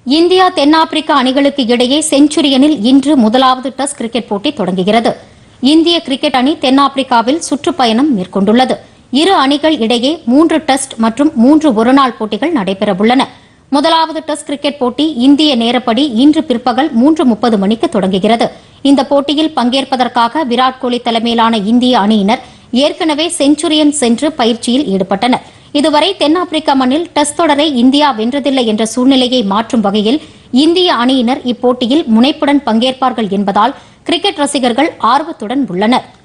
India தென்னாப்பிரிக்கா அணிகளுக்கு இடையே செஞ்சுரியனில் இன்று முதலாவது டெஸ்ட் கிரிக்கெட் போட்டி தொடங்குகிறது இந்திய கிரிக்கெட் அணி தென்னாப்பிரிக்காவில் சுற்றுப்பயணம் மேற்கொண்டுள்ளது இரு அணிகள் இடையே மூன்று டெஸ்ட் மற்றும் மூன்று ஒருநாள் போட்டிகள் நடைபெறவுள்ளன முதலாவது டெஸ்ட் கிரிக்கெட் போட்டி இந்திய நேரப்படி இன்று பிற்பகல் மூன்று முப்பது மணிக்கு தொடங்குகிறது இந்த போட்டியில் பங்கேற்பதற்காக விராட் கோலி தலைமையிலான இந்திய அணியினர் ஏற்கனவே செஞ்சுரியன் சென்று பயிற்சியில் ஈடுபட்டனர் இதுவரை தென்னாப்பிரிக்கா மண்ணில் டெஸ்ட் தொடரை இந்தியா வென்றதில்லை என்ற சூழ்நிலையை மாற்றும் வகையில் இந்திய அணியினர் இப்போட்டியில் முனைப்புடன் பங்கேற்பார்கள் என்பதால் கிரிக்கெட் ரசிகர்கள் ஆர்வத்துடன் உள்ளனர்